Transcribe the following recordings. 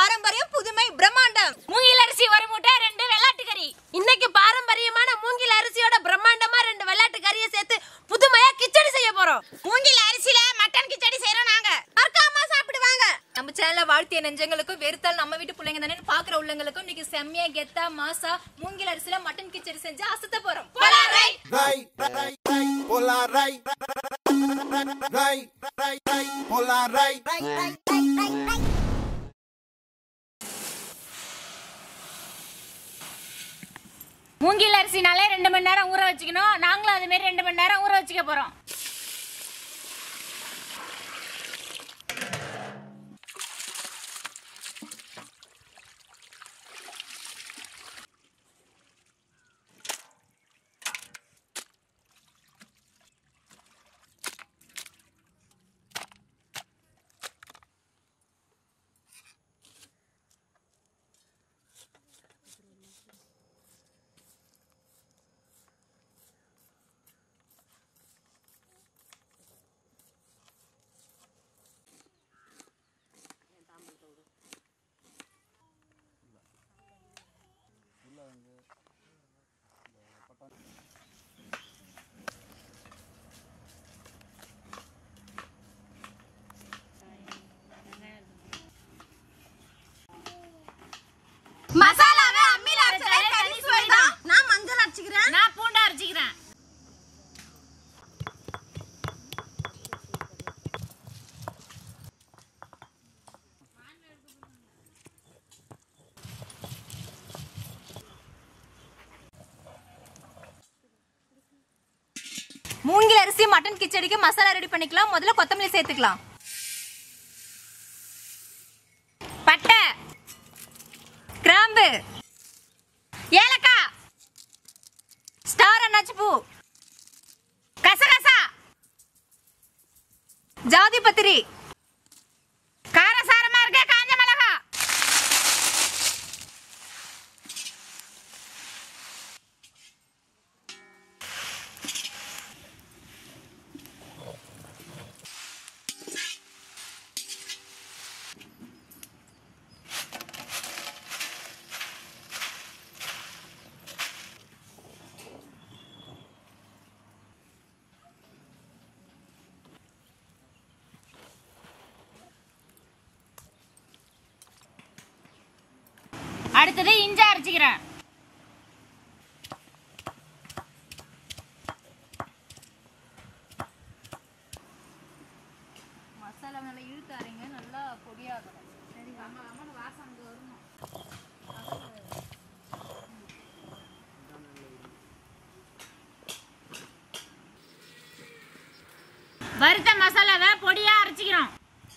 பாரம்பரியம் புதுமை பிரம்மாண்டம் மூங்கில் அரிசி ஒரு மூட்டை ரெண்டு வெள்ளாட்டு கறி இன்னைக்கு பாரம்பரியமான மூங்கில் அரிசியோட பிரம்மாண்டமா ரெண்டு வெள்ளாட்டு கறியை சேர்த்து புதுமையா கிச்சடி செய்ய போறோம் மூங்கில் அரிசியில மட்டன் கிச்சடி செய்யறோம் நாங்க மறக்காம சாப்பிடுவாங்க நம்ம சேனல்ல வாழ்த்திய நெஞ்சங்களுக்கும் வெறுத்தால் நம்ம வீட்டு பிள்ளைங்க தானே பாக்குற உள்ளங்களுக்கும் இன்னைக்கு செம்மையா கெத்தா மாசா மூங்கில் அரிசியில மட்டன் கிச்சடி செஞ்சு அசத்த போறோம் போலாம், right? Rai, rai, rai, pola rai, rai, rai, rai, pola rai. மூங்கில் அரிசினாலே ரெண்டு மணி நேரம் ஊற வச்சுக்கணும் நாங்களும் அது மாதிரி ரெண்டு மணி நேரம் ஊற வச்சுக்க போறோம் மசாலாவை அம்மியில அரைச்சதே தனி சுவை தான் நான் மஞ்சள் அரைச்சுக்கிறேன் நான் பூண்டா அரைச்சிக்கிறேன் மூங்கில் அரிசி மட்டன் கிச்சடிக்கு மசாலா ரெடி பண்ணிக்கலாம் முதல்ல கொத்தமல்லி சேர்த்துக்கலாம் பட்டை கிராம்பு ஏலக்காய் ஸ்டார் அன்னாச்சி பூ கசகசா ஜாதி பத்திரி காரசாரமா இருக்க காஞ்ச மிளகா அடுத்தது இஞ்சி அரைச்சிக்கிறேன் மசாலா நல்லா இழுத்து அரைங்க நல்லா பொடியாகணும் சரி வாசம் வரணும் வறுத்த மசாலாவை பொடியா அரைச்சிக்கிறோம்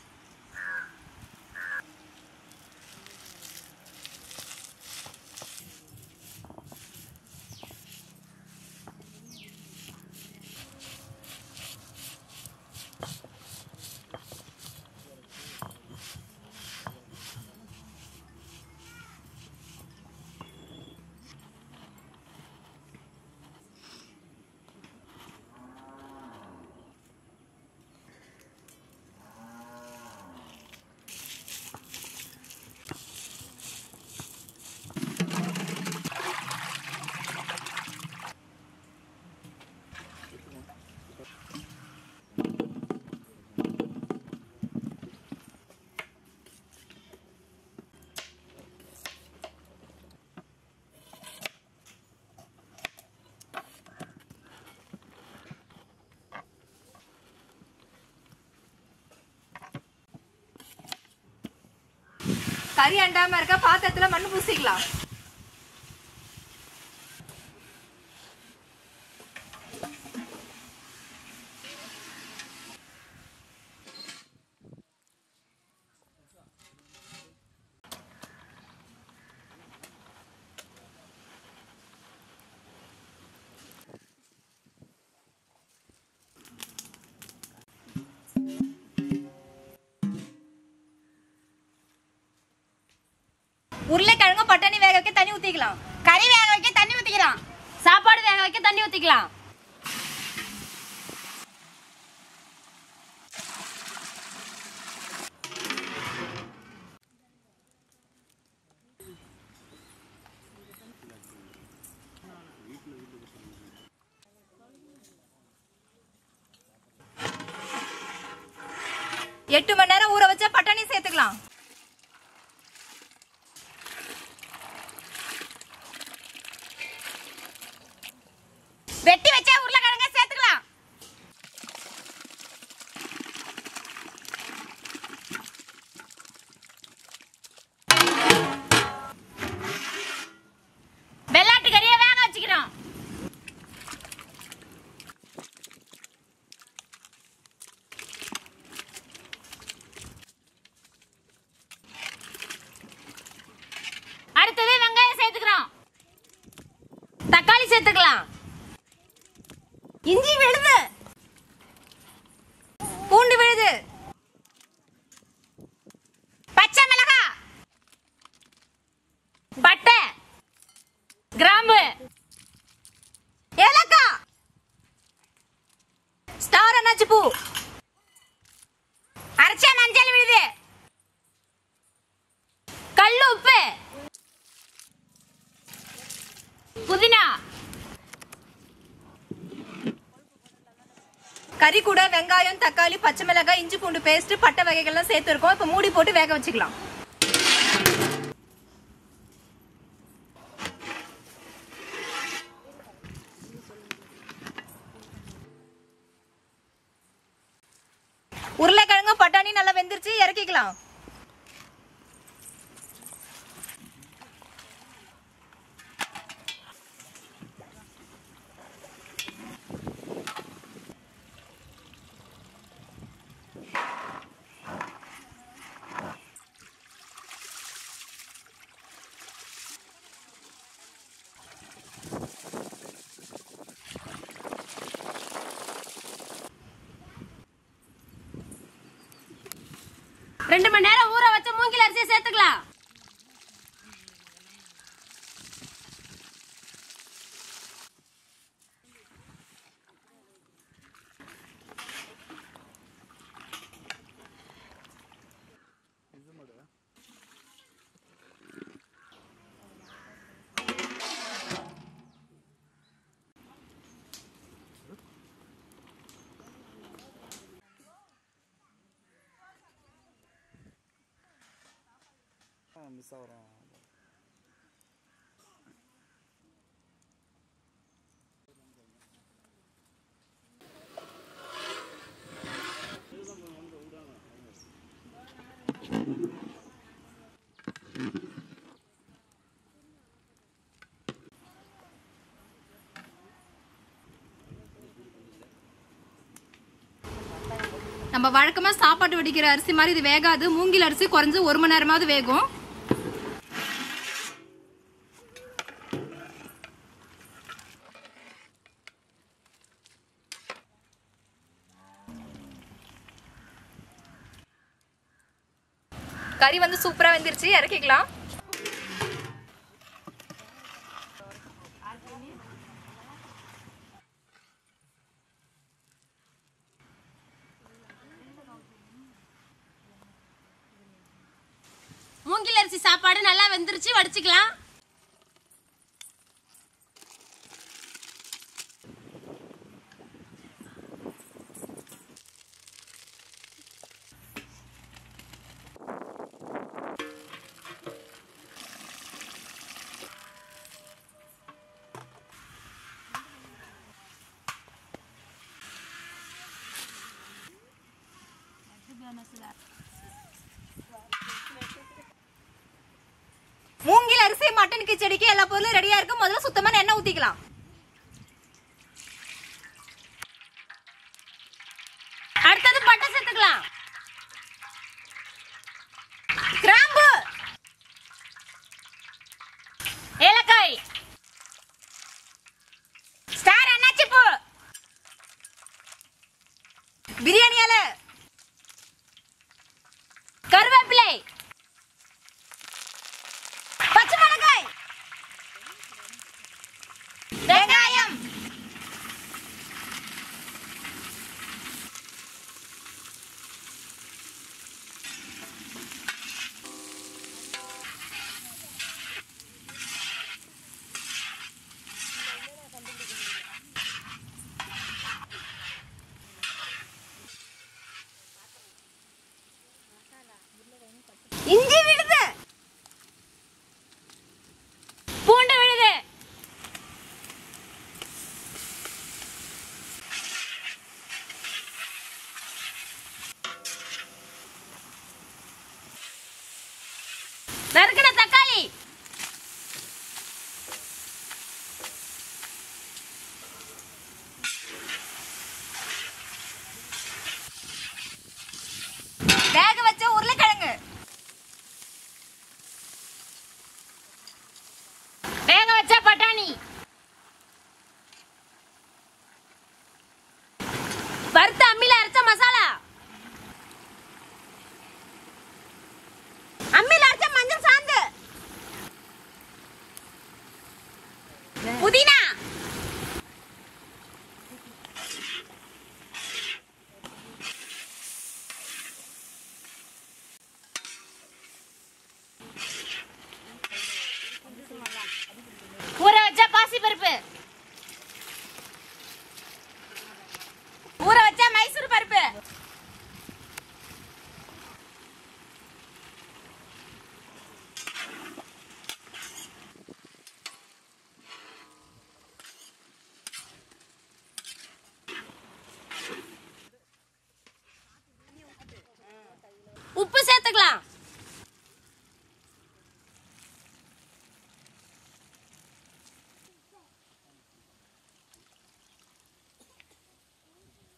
கறி அண்டாம இருக்க பாத்திரத்துல மண்ணு பூசிக்கலாம் உருளைக்கிழங்கு பட்டாணி வேக வைக்க தண்ணி ஊத்திக்கலாம் கறி வேக வைக்க தண்ணி ஊத்திக்கலாம் சாப்பாடு வேக வைக்க தண்ணி ஊத்திக்கலாம் எட்டு மணி நேரம் ஊற வச்ச பட்டாணி சேர்த்துக்கலாம் வெட்டி வச்ச உருளைக்கிழங்க சேர்த்துக்கலாம் வெள்ளாட்டு கறியை வேக வச்சுக்கிறோம் அடுத்தது வெங்காயம் சேர்த்துக்கிறோம் தக்காளி சேர்த்துக்கலாம் இஞ்சி விழுது பூண்டு விழுது பச்சை மிளகா பட்டை கிராம்பு ஏலக்காய் ஸ்டார் அன்னாச்சி பூ அரைச்ச மஞ்சள் விழுது கல் உப்பு புதினா கறி கூட வெங்காயம் தக்காளி பச்சை மிளகாய் இஞ்சி பூண்டு பேஸ்ட் பட்டை வகைகள்லாம் சேர்த்து இருக்கோம் இப்போ மூடி போட்டு வேக வச்சுக்கலாம் உருளைக்கிழங்கு பட்டாணி நல்லா வெந்துருச்சு இறக்கிக்கலாம் ரெண்டு மணி நேரம் ஊற வச்ச மூங்கில் அரிசியை சேர்த்துக்கலாம் மிஸ் ஆகிறோம் நம்ம வழக்கமா சாப்பாட்டு வடிக்கிற அரிசி மாதிரி இது வேகாது மூங்கில் அரிசி குறைஞ்சு ஒரு மணி நேரமாவது வேகும் கறி வந்து சூப்பரா வெந்துருச்சு இறக்கிக்கலாம் மூங்கில் அரிசி சாப்பாடு நல்லா வெந்துருச்சு வடிச்சுக்கலாம் மூங்கில் அரிசி மட்டன் கிச்சடிக்கு எல்லா பொருளும் ரெடியா இருக்கு முதல்ல சுத்தமான எண்ணெய் ஊத்திக்கலாம் அடுத்தது பட்டை சேர்த்துக்கலாம் கிராம்பு ஏலக்காய் ஸ்டார் அன்னாச்சி பூ பிரியாணி இலை கருவேப்பிலை பச்சை மிளகாய்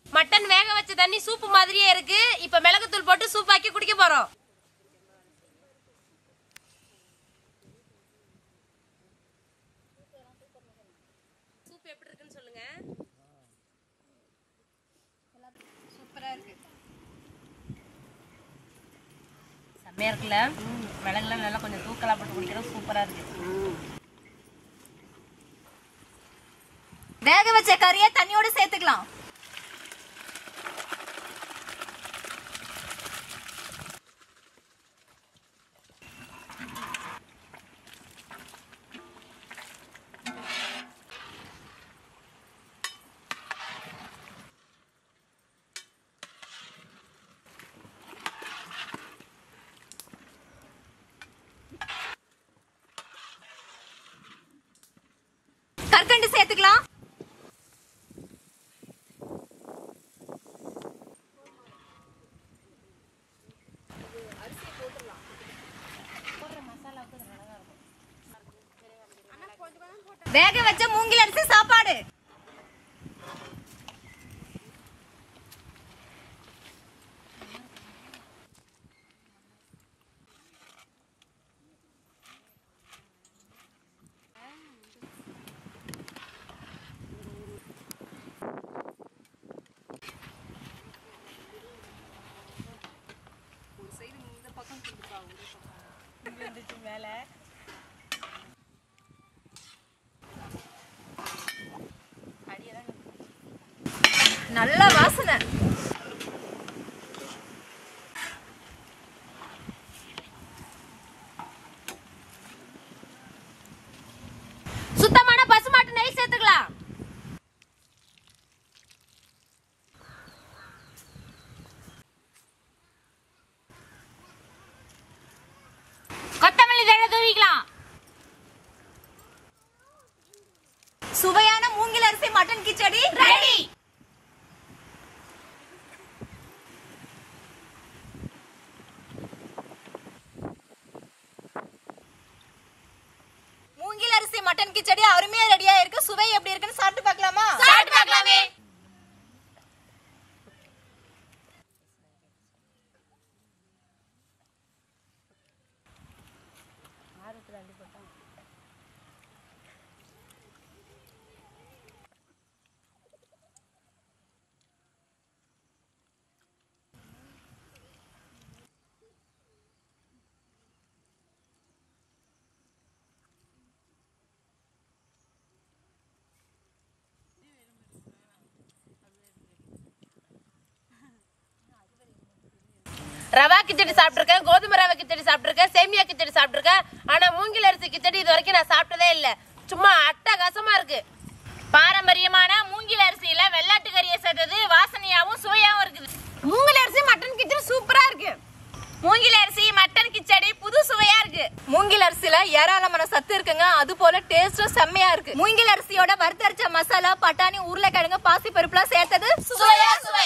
மட்டன் வேக வச்ச தண்ணி சூப்பு மாதிரியே இருக்கு இப்ப மிளகுத்தூள் போட்டு சூப் ஆக்கி குடிக்க போறோம் சூப் எப்படி இருக்குன்னு சொல்லுங்க சூப்பரா இருக்கு செம்மையா இருக்குல்ல மிளகுலாம் நல்லா கொஞ்சம் தூக்கலா போட்டு குடிக்கிறது சூப்பரா இருக்கு வேக வச்ச கறியை தண்ணியோட சேர்த்துக்கலாம் கற்கண்டு சேர்த்துக்கலாம் வேக வச்ச மூங்கில் அரிசி சாப்பாடு நல்ல வாசனை சுத்தமான பசுமாட்டு நெய் சேர்த்துக்கலாம் கொத்தமல்லி தழை தூவிக்கலாம் சுவையான மூங்கில் அரிசி மட்டன் கிச்சடி ரெடி மூங்கில் அரிசி மட்டன் கிச்சடி அருமையா ரெடியா இருக்கு சுவை எப்படி இருக்குன்னு சாப்பிட்டு பார்க்கலாமா சாப்பிட்டு பார்க்கலாமே ரவா கிச்சடி சாப்பிட்டிருக்கேன் கோதுமை ரவை கிச்சடி சாப்பிட்டிருக்கேன் சேமியா கிச்சடி சாப்பிட்டிருக்கேன் ஆனா மூங்கில் அரிசி கிச்சடி இது வரைக்கும் நான் சாப்பிட்டதே இல்ல சும்மா அட்டகாசமா இருக்கு பாரம்பரியமான மூங்கில் அரிசியில வெள்ளாட்டு கறியை சேர்த்தது வாசனையாவும் சுவையாவும் இருக்குது மூங்கில் அரிசி மட்டன் கிச்சடி சூப்பரா இருக்கு மூங்கில் அரிசி மட்டன் கிச்சடி புது சுவையா இருக்கு மூங்கில் அரிசில ஏராளமான சத்து இருக்குங்க அது போல டேஸ்டும் செம்மையா இருக்கு மூங்கில் அரிசியோட வறுத்தரைச்ச மசாலா பட்டாணி உருளைக்கிழங்கு பாசி பருப்புலாம் சேர்த்தது சுவையா சுவை